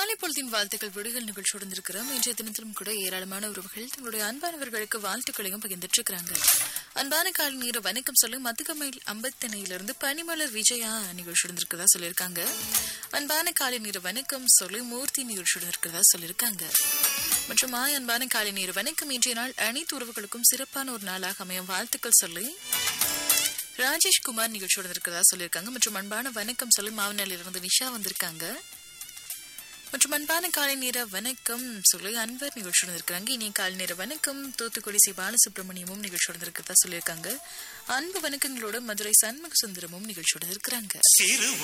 காலை பொழுதின் வாழ்த்துக்கள் விடுகள் நிகழ்ச்சியுடன் இருக்கிறோம் இன்றைய தினத்திலும் கூட ஏராளமான உறவுகள் தங்களுடைய அன்பானவர்களுக்கு வாழ்த்துக்களையும் பகிர்ந்துட்டு இருக்கிறாங்க அன்பான காலை நேர வணக்கம் சொல்லி மதுக்கமையில் அம்பத்தனையிலிருந்து பனிமலர் விஜயா நிகழ்ச்சியுடன் இருக்கிறதா சொல்லியிருக்காங்க அன்பான காலை நேர வணக்கம் சொல்லி மூர்த்தி நிகழ்ச்சியுடன் இருக்கிறதா சொல்லியிருக்காங்க மற்றும் ஆய் அன்பான காலை நேர வணக்கம் இன்றைய நாள் அனைத்து உறவுகளுக்கும் சிறப்பான ஒரு நாளாக அமையும் வாழ்த்துக்கள் சொல்லி ராஜேஷ் குமார் நிகழ்ச்சியோட இருக்கிறதா சொல்லியிருக்காங்க மற்றும் அன்பான வணக்கம் சொல்லி மாவனில இருந்து நிஷா வந்திருக்காங்க மற்றும் அன்பான காலை நேர வணக்கம் சொல்லி அன்பர் நிகழ்ச்சியோட இருக்கிறாங்க இனிய காலை நேர வணக்கம் தூத்துக்குடி சி பாலசுப்ரமணியமும் நிகழ்ச்சியோட இருக்கிறதா சொல்லியிருக்காங்க அன்பு வணக்கங்களோட மதுரை சண்முக சுந்தரமும் நிகழ்ச்சியோட இருக்கிறாங்க சிறு